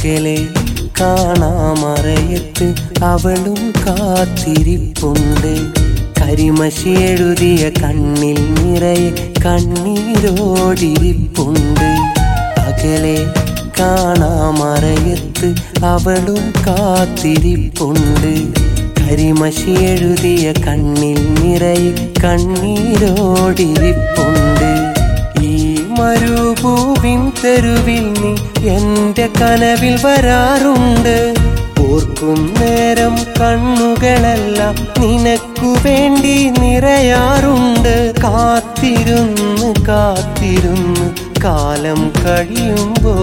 അകലെ കാണാമറയത്ത് അവളും കാത്തിരിപ്പുണ്ട് കരിമഷി എഴുതിയ കണ്ണിൽ നിറയെ കണ്ണീരോടിരിപ്പുണ്ട് അകലെ കാണാമറയത്ത് അവളും കാത്തിരിപ്പുണ്ട് കരിമഷി എഴുതിയ കണ്ണിൽ നിറയെ കണ്ണീരോടിരിപ്പുണ്ട് ഈ മരുഭൂവിൻ തെരുവിൽ നീ എന്റെ കനവിൽ വരാറുണ്ട് ഓർക്കും നേരം കണ്ണുകളെല്ലാം നിനക്കു വേണ്ടി നിറയാറുണ്ട് കാത്തിരുന്ന് കാത്തിരുന്ന് കാലം കഴിയുമ്പോ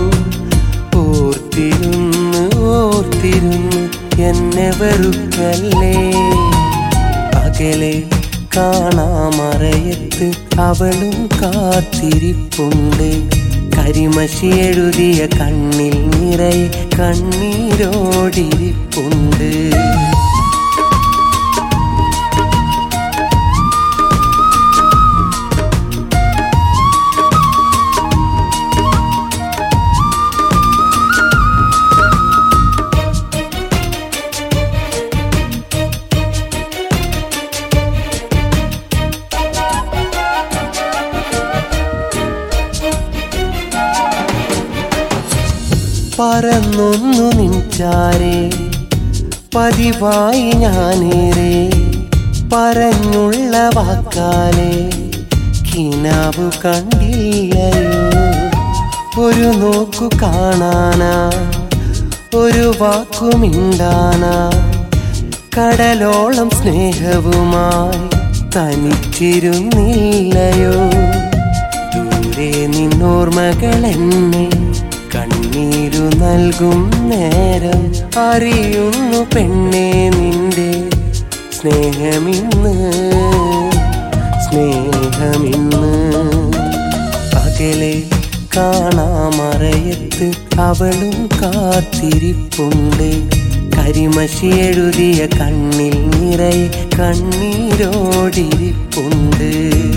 ഓർത്തിരുന്ന് ഓർത്തിരുന്ന് എന്നെ വെറുക്കല്ലേ അകലെ കാണാമറയത്ത് അവളും കാത്തിരിപ്പുണ്ട് കരിമഷി എഴുതിയ കണ്ണിൽ നിറയെ കണ്ണീരോടിരിപ്പുണ്ട് പറന്നൊന്നു നിൻചാരേ പതിവായി ഞാനേറെ പറഞ്ഞുള്ള വാക്കാലെ കിനാവ് കണ്ടില്ലയോ ഒരു നോക്കു കാണാനാ ഒരു വാക്കുമിണ്ടാനാ കടലോളം സ്നേഹവുമായി തനിച്ചിരുന്നില്ലയോ ദൂരെ നിന്നോർമകൾ എന്നെ കണ്ണീരു നൽകും നേരം അറിയുന്നു പെണ്ണെ നിന്റെ സ്നേഹമിന്ന് സ്നേഹമിന്ന് അകലെ കാണാമറയത്ത് അവളും കാത്തിരിപ്പുണ്ട് കരിമഷി എഴുതിയ കണ്ണിൽ നിറയെ കണ്ണീരോടിരിപ്പുണ്ട്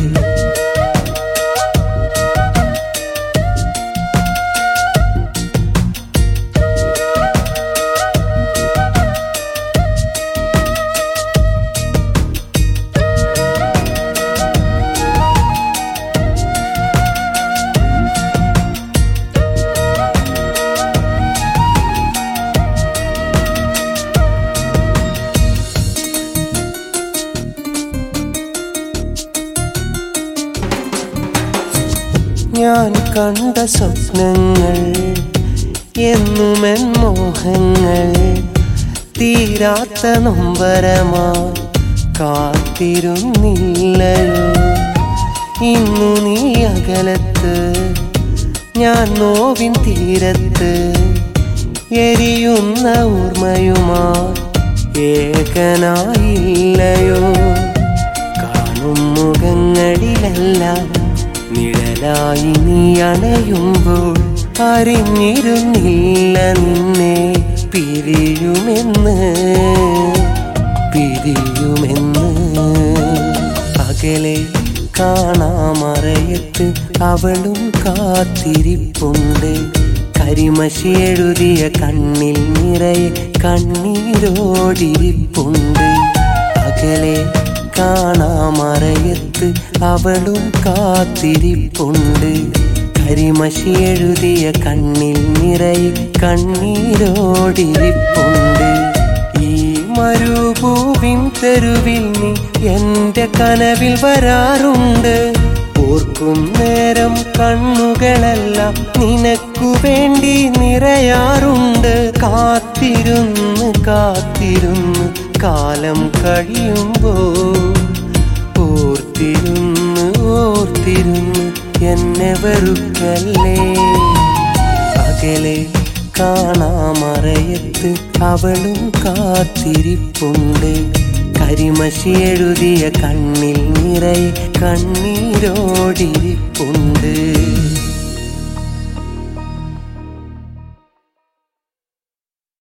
ഞാൻ കണ്ട സ്വപ്നങ്ങൾ എന്നുമെൻ മോഹങ്ങൾ തീരാത്ത നൊമ്പരമാ കാത്തിരുന്നില്ലയോ ഇന്നു നീ അകലത്ത് ഞാൻ നോവിൻ തീരത്ത് എരിയുന്ന ഓർമ്മയുമാ ഏകനായില്ലയോ കാണും മുഖങ്ങളിലെല്ലാം നിഴലായി നീ അണയുമ്പോൾ അറിഞ്ഞിരുന്നില്ല നിന്നെ പിരിയുമെന്ന് പിരിയുമെന്ന് അകലെ കാണാമറയത്ത് അവളും കാത്തിരിപ്പുണ്ട് കരിമഷി എഴുതിയ കണ്ണിൽ നിറയെ കണ്ണീരോടിരിപ്പുണ്ട് അകലെ കാണാമറയത്ത് അവളും കാത്തിരിപ്പുണ്ട് കരിമഷി എഴുതിയ കണ്ണിൽ നിറയെ കണ്ണീരോടിരിപ്പുണ്ട് ഈ മരുഭൂവിൻ തെരുവിൽ നീ എന്റെ കനവിൽ വരാറുണ്ട് ഓർക്കും നേരം കണ്ണുകളെല്ലാം നിനക്കു വേണ്ടി നിറയാറുണ്ട് കാത്തിരുന്ന് കാത്തിരുന്ന് കാലം കഴിയുമ്പോ ഓർത്തിരുന്ന് ഓർത്തിരുന്ന് എന്നെ വെറുക്കല്ലേ അകലെ കാണാമറയത്ത് അവളും കാത്തിരിപ്പുണ്ട് കരിമഷി എഴുതിയ കണ്ണിൽ നിറയെ കണ്ണീരോടിരിപ്പുണ്ട്